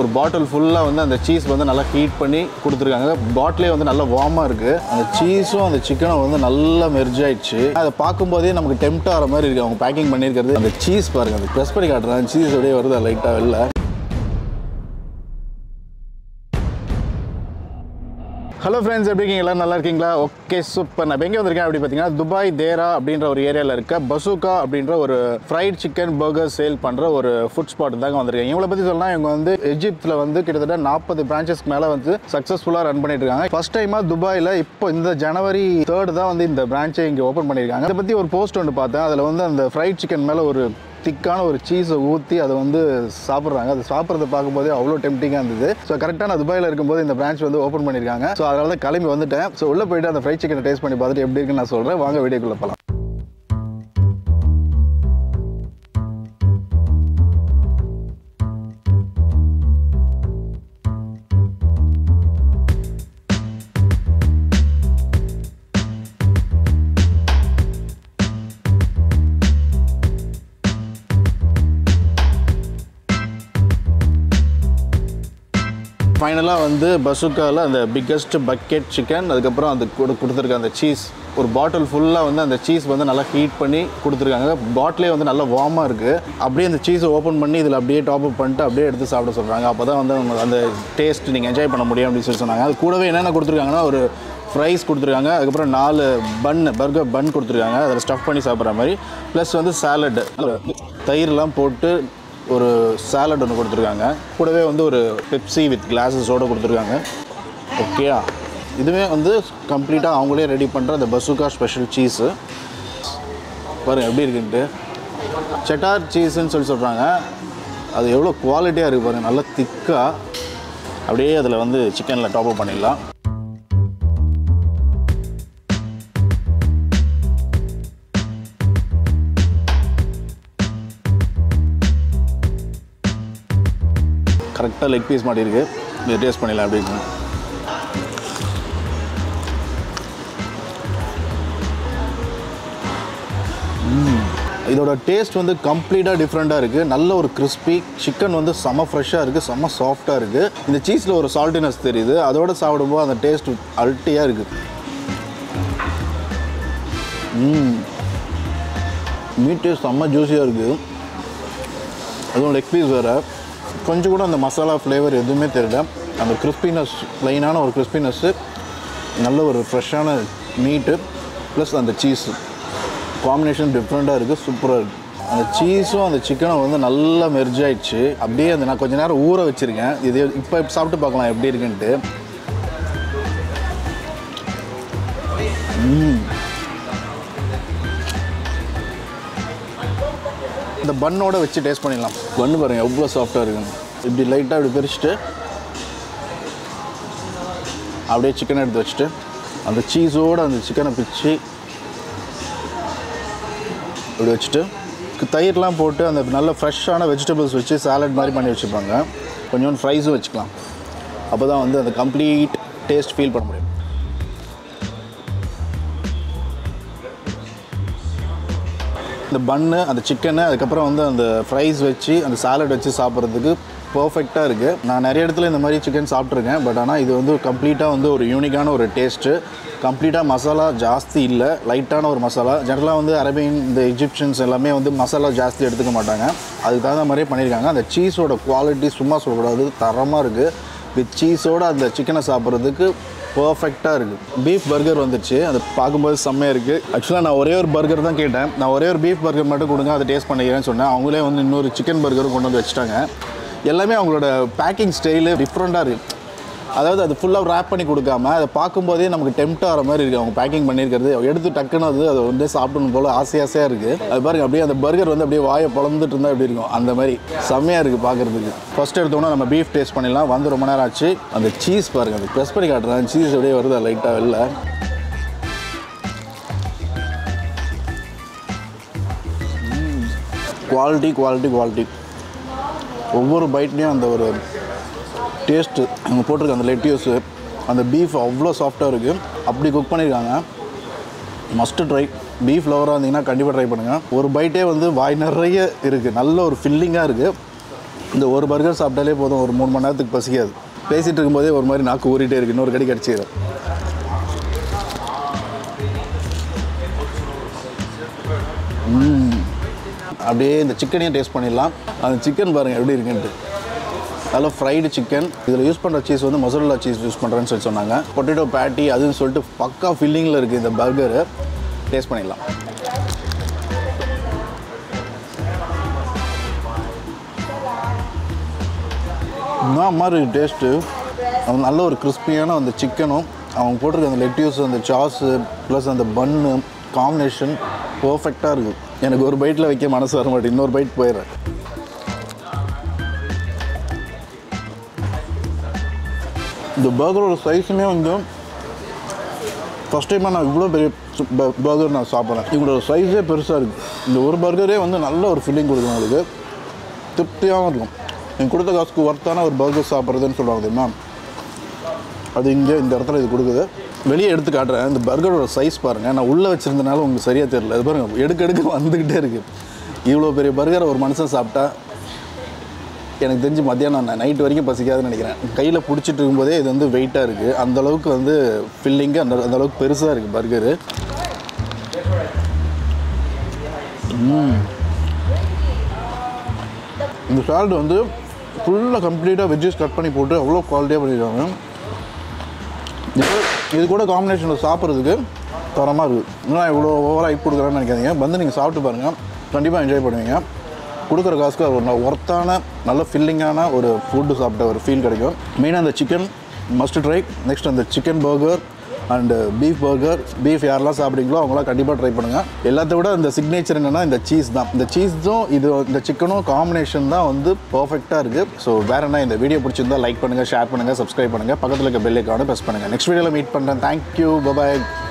பாட்டில் ஃபுல்லாக வந்து அந்த சீஸ் வந்து நல்லா ஹீட் பண்ணி கொடுத்துருக்காங்க பாட்டிலே வந்து நல்லா வார்மாக இருக்குது அந்த சீஸும் அந்த சிக்கனும் வந்து நல்லா மெர்ஜ் ஆயிடுச்சு அதை பார்க்கும்போதே நமக்கு டெம்ட் ஆகிற மாதிரி இருக்குது அவங்க பேக்கிங் பண்ணியிருக்கிறது அந்த சீஸ் பாருங்கள் அந்த ப்ரெஸ் பண்ணி காட்டுறாங்க சீஸ் அப்படியே வருது லைட்டாக வெளில ஹலோ ஃப்ரெண்ட்ஸ் எப்படி இருக்கீங்க எல்லாரும் நல்லா இருக்கீங்களா ஓகே சூப்பர் நான் இப்ப எங்கே வந்திருக்கேன் அப்படி பார்த்தீங்கன்னா துபாய் தேரா அப்படின்ற ஒரு ஏரியாவில் இருக்க பசூகா அப்படின்ற ஒரு ஃப்ரைட் சிக்கன் பர்கர் சேல் பண்ணுற ஒரு ஃபுட் ஸ்பாட் தாங்க வந்திருக்கேன் இவங்களை பற்றி சொல்லலாம் இவங்க வந்து எஜிப்தில் வந்து கிட்டத்தட்ட நாற்பது பிரான்ச்சஸ்க்கு மேலே வந்து சக்ஸஸ்ஃபுல்லாக ரன் பண்ணிட்டு இருக்காங்க ஃபர்ஸ்ட் டைமாக துபாயில் இப்போ இந்த ஜனவரி தேர்ட் தான் வந்து இந்த பிரான்ச்சை இங்கே ஓப்பன் பண்ணியிருக்காங்க இதை பற்றி ஒரு போஸ்ட் ஒன்று பார்த்தேன் அதில் வந்து அந்த ஃப்ரைட் சிக்கன் மேலே ஒரு திக்கான ஒரு சீஸை ஊற்றி அதை வந்து சாப்பிட்றாங்க அது சாப்பிட்றத பார்க்கும்போதே அவ்வளோ டெம்டிங்காக இருந்தது ஸோ கரெக்டாக நான் துபாயில் இருக்கும்போது இந்த பிரான்ச் வந்து ஓப்பன் பண்ணியிருக்காங்க ஸோ அதனால தான் கிளம்பி வந்துட்டேன் ஸோ உள்ளே போயிட்டு அந்த ஃப்ரைட் சிக்கனை டேஸ்ட் பண்ணி பார்த்துட்டு எப்படி இருக்குன்னு நான் சொல்கிறேன் வாங்க வீடியோக்குள்ளே போகலாம் ஃபைனலாக வந்து பசுக்காவில் அந்த பிக்கஸ்ட் பக்கெட் சிக்கன் அதுக்கப்புறம் அது கொடு கொடுத்துருக்க அந்த சீஸ் ஒரு பாட்டில் ஃபுல்லாக வந்து அந்த சீஸ் வந்து நல்லா ஹீட் பண்ணி கொடுத்துருக்காங்க பாட்டிலே வந்து நல்லா வார்மாக இருக்குது அப்படியே அந்த சீஸை ஓப்பன் பண்ணி இதில் அப்படியே டாப் அப் பண்ணிட்டு அப்படியே எடுத்து சாப்பிட சொல்கிறாங்க அப்போ தான் வந்து அவங்க அந்த டேஸ்ட் நீங்கள் என்ஜாய் பண்ண முடியும் அப்படின்னு சொல்லி சொன்னாங்க அது கூடவே என்னென்ன கொடுத்துருக்காங்கன்னா ஒரு ஃப்ரைஸ் கொடுத்துருக்காங்க அதுக்கப்புறம் நாலு பன் பர்கர் பன் கொடுத்துருக்காங்க அதில் ஸ்டஃப் பண்ணி சாப்பிட்ற மாதிரி ப்ளஸ் வந்து சாலட் தயிர்லாம் போட்டு ஒரு சாலட் ஒன்று கொடுத்துருக்காங்க கூடவே வந்து ஒரு பெப்சி வித் கிளாஸஸோடு கொடுத்துருக்காங்க ஓகேயா இதுவே வந்து கம்ப்ளீட்டாக அவங்களே ரெடி பண்ணுற அந்த பசுகா ஸ்பெஷல் சீஸு பாருங்கள் எப்படி இருக்குன்ட்டு செட்டார் சீஸுன்னு சொல்லி சொல்கிறாங்க அது எவ்வளோ குவாலிட்டியாக இருக்குது பாருங்கள் நல்லா திக்காக அப்படியே அதில் வந்து சிக்கனில் டாப் அப் பண்ணிடலாம் கரெக்டாக லெக் பீஸ் மாட்டியிருக்கு இது டேஸ்ட் பண்ணிடலாம் அப்படின்னு இதோட டேஸ்ட் வந்து கம்ப்ளீட்டாக டிஃப்ரெண்ட்டாக இருக்குது நல்ல ஒரு கிறிஸ்பி சிக்கன் வந்து செம்ம ஃப்ரெஷ்ஷாக இருக்குது செம்ம சாஃப்டாக இருக்குது இந்த சீஸில் ஒரு சால்ட்டினஸ் தெரியுது அதோட சாப்பிடும்போது அந்த டேஸ்ட் அல்ட்டியாக இருக்குது மீட்டு செம்ம ஜூஸியாக இருக்குது அதுவும் லெக் பீஸ் வேறு கொஞ்சம் கூட அந்த மசாலா ஃப்ளேவர் எதுவுமே தெரியல அந்த கிறிஸ்பினஸ் ப்ளைனான ஒரு கிறிஸ்பினஸ்ஸு நல்ல ஒரு ஃப்ரெஷ்ஷான மீட்டு ப்ளஸ் அந்த சீஸு காம்பினேஷன் டிஃப்ரெண்ட்டாக இருக்குது சூப்பராக இருக்குது அந்த சீஸும் அந்த சிக்கனும் வந்து நல்லா மெர்ஜ் ஆயிடுச்சு அப்படியே அந்த நான் கொஞ்ச நேரம் ஊற வச்சுருக்கேன் இது இப்போ சாப்பிட்டு பார்க்கலாம் எப்படி இருக்குன்ட்டு இந்த பன்னோட வச்சு டேஸ்ட் பண்ணிடலாம் பன்னு பாருங்கள் எவ்வளோ சாஃப்டாக இருக்குன்னு இப்படி லைட்டாக இப்படி பிரிச்சுட்டு அப்படியே சிக்கனை எடுத்து வச்சுட்டு அந்த சீஸோடு அந்த சிக்கனை பிச்சு இப்படி வச்சுட்டு தயிர்லாம் போட்டு அந்த நல்ல ஃப்ரெஷ்ஷான வெஜிடபிள்ஸ் வச்சு சாலட் மாதிரி பண்ணி வச்சுருப்பாங்க கொஞ்சோண்டு ஃப்ரைஸும் வச்சுக்கலாம் அப்போ தான் வந்து அந்த கம்ப்ளீட் டேஸ்ட் ஃபீல் பண்ண முடியும் இந்த பன்னு அந்த சிக்கனு அதுக்கப்புறம் வந்து அந்த ஃப்ரைஸ் வச்சு அந்த சாலட் வச்சு சாப்பிட்றதுக்கு பர்ஃபெக்டாக இருக்குது நான் நிறைய இடத்துல இந்த மாதிரி சிக்கன் சாப்பிட்ருக்கேன் பட் ஆனால் இது வந்து கம்ப்ளீட்டாக வந்து ஒரு யூனிக்கான ஒரு டேஸ்ட்டு கம்ப்ளீட்டாக மசாலா ஜாஸ்தி இல்லை லைட்டான ஒரு மசாலா ஜென்ரலாக வந்து அரேபியன் இந்த எஜிப்ஷியன்ஸ் எல்லாமே வந்து மசாலா ஜாஸ்தி எடுத்துக்க மாட்டாங்க அதுக்கு தகுந்த மாதிரியே பண்ணியிருக்காங்க அந்த சீஸோட குவாலிட்டி சும்மா சொல்லக்கூடாது தரமாக இருக்குது வித் சீஸோட அந்த சிக்கனை சாப்பிட்றதுக்கு பர்ஃபெக்டாக இருக்குது பீஃப் பர்கர் வந்துச்சு அது பார்க்கும்போது செம்மையாக இருக்குது ஆக்சுவலாக நான் ஒரே ஒரு பர்கர் தான் கேட்டேன் நான் ஒரே ஒரு பீஃப் பர்கர் மட்டும் கொடுங்க அதை டேஸ்ட் பண்ணிக்கிறேன்னு சொன்னேன் அவங்களே வந்து இன்னொரு சிக்கன் பர்கரும் கொண்டு வந்து வச்சுட்டாங்க எல்லாமே அவங்களோட பேக்கிங் ஸ்டைலு டிஃப்ரெண்ட்டாக இருக்குது அதாவது அது ஃபுல்லாக ரேப் பண்ணி கொடுக்காம அதை பார்க்கும்போதே நமக்கு டெம்ட் ஆகிற மாதிரி இருக்குது அவங்க பேக்கிங் பண்ணியிருக்கிறது எடுத்து டக்குன்னு அது அதை வந்து சாப்பிடணும் போல் ஆசை ஆசையாக இருக்குது அது பாருங்க அப்படியே அந்த பர்கர் வந்து அப்படியே வாயை பொழந்துட்டு இருந்தால் எப்படி இருக்கும் அந்த மாதிரி செம்மையாக இருக்குது பார்க்குறதுக்கு ஃபஸ்ட் எடுத்தோன்னா நம்ம பீஃப் டேஸ்ட் பண்ணிடலாம் வந்து ரொம்ப நேரம் ஆச்சு அந்த சீஸ் பாருங்கள் அது ப்ரெஸ் பண்ணி காட்டுறேன் சீஸ் அப்படியே வருது லைட்டாக வெளில குவாலிட்டி குவாலிட்டி குவாலிட்டி ஒவ்வொரு பைட்லேயும் அந்த ஒரு டேஸ்ட்டு அவங்க போட்டிருக்க அந்த லெட்யூஸு அந்த பீஃப் அவ்வளோ சாஃப்டாக இருக்குது அப்படி குக் பண்ணியிருக்காங்க மஸ்ட்டு ட்ரை பீஃப் லவராக இருந்தீங்கன்னா கண்டிப்பாக ட்ரை பண்ணுங்கள் ஒரு பைட்டே வந்து வாய் நிறைய இருக்குது நல்ல ஒரு ஃபில்லிங்காக இருக்குது இந்த ஒரு பர்கர் சாப்பிட்டாலே போதும் ஒரு மூணு மணி நேரத்துக்கு பசிக்காது பேசிகிட்டு இருக்கும்போதே ஒரு மாதிரி நாக்கு ஊறிட்டே இருக்கு இன்னொரு கடி கடிச்சிடும் அப்படியே இந்த சிக்கனையும் டேஸ்ட் பண்ணிடலாம் அந்த சிக்கன் பாருங்கள் எப்படி இருக்குன்ட்டு நல்லா ஃப்ரைடு சிக்கன் இதில் யூஸ் பண்ணுற சீஸ் வந்து மொசரல்லா சீஸ் யூஸ் பண்ணுறேன்னு சொல்லி சொன்னாங்க பொட்டேட்டோ பேட்டி அதுன்னு சொல்லிட்டு பக்கா ஃபில்லிங்கில் இருக்குது இந்த பர்கரு டேஸ்ட் பண்ணிடலாம் என்ன மாதிரி டேஸ்ட்டு அது நல்ல ஒரு கிறிஸ்பியான அந்த சிக்கனும் அவங்க போட்டிருக்க அந்த லெட்யூஸ் அந்த சாஸு ப்ளஸ் அந்த பன்னு காம்பினேஷன் பர்ஃபெக்டாக இருக்குது எனக்கு ஒரு பைட்டில் வைக்க மனசு வர மாட்டேன் இன்னொரு பைட் போயிடுறேன் இந்த பர்கரோட சைஸுமே வந்து ஃபஸ்ட் டைமாக நான் இவ்வளோ பெரிய பர்கர் நான் சாப்பிட்றேன் இவங்களோட சைஸே பெருசாக இருக்குது இந்த ஒரு பர்கரே வந்து நல்ல ஒரு ஃபீலிங் கொடுக்கும் உங்களுக்கு திருப்தியாகவும் இருக்கும் நீங்கள் கொடுத்த காசுக்கு ஒர்த்தான ஒரு பர்கர் சாப்பிட்றதுன்னு சொல்லுவாங்க தெரியுமா அது இங்கே இந்த இடத்துல இது கொடுக்குது வெளியே எடுத்து காட்டுறேன் இந்த பர்கரோட சைஸ் பாருங்கள் நான் உள்ளே வச்சுருந்தனால உங்களுக்கு சரியாக தெரியல அது பாருங்கள் எடுக்க எடுக்க வந்துக்கிட்டே இருக்குது இவ்வளோ பெரிய பர்கரை ஒரு மனுஷன் சாப்பிட்டா எனக்கு தெரிஞ்சு மத்தியானம் நான் நைட் வரைக்கும் பசிக்காதுன்னு நினைக்கிறேன் கையில் பிடிச்சிட்டு இருக்கும்போதே இது வந்து வெயிட்டாக இருக்குது அந்த அளவுக்கு வந்து ஃபில்லிங்கு அந்த அந்த அளவுக்கு பெருசாக இருக்குது பர்கரு இந்த சால்ட் வந்து ஃபுல்லாக கம்ப்ளீட்டாக வெஜ்ஜஸ் கட் பண்ணி போட்டு அவ்வளோ குவாலிட்டியாக பண்ணியிருக்காங்க இது இது கூட காம்பினேஷனில் சாப்பிட்றதுக்கு தரமாக இருக்குது இன்னும் இவ்வளோ ஓவராக ஹைப் கொடுக்குறேன்னு நினைக்காதீங்க வந்து நீங்கள் சாப்பிட்டு பாருங்கள் கண்டிப்பாக என்ஜாய் பண்ணுவீங்க கொடுக்குற காசுக்கு அது ஒரு ஒர்த்தான நல்ல ஃபில்லிங்கான ஒரு ஃபுட்டு சாப்பிட்ட ஒரு ஃபீல் கிடைக்கும் மெயினாக அந்த சிக்கன் மஸ்ட் ட்ரை நெக்ஸ்ட் அந்த chicken burger and beef burger beef யாரெல்லாம் சாப்பிட்றீங்களோ அவங்களாம் கண்டிப்பாக ட்ரை பண்ணுங்கள் எல்லாத்த விட இந்த சிக்னேச்சர் என்னென்னா இந்த சீஸ் தான் இந்த சீஸும் இது இந்த சிக்கனும் காம்பினேஷன் தான் வந்து பர்ஃபெக்டாக இருக்குது ஸோ வேறு என்ன இந்த வீடியோ பிடிச்சிருந்தா லைக் பண்ணுங்கள் ஷேர் பண்ணுங்கள் சப்ஸ்கிரைப் பண்ணுங்கள் பக்கத்தில் இருக்க பெல் ஐக்கானை ப்ரெஸ் பண்ணுங்கள் நெக்ஸ்ட் வீடியோவில் மீட் பண்ணுறேன் தேங்க்யூ பபாய்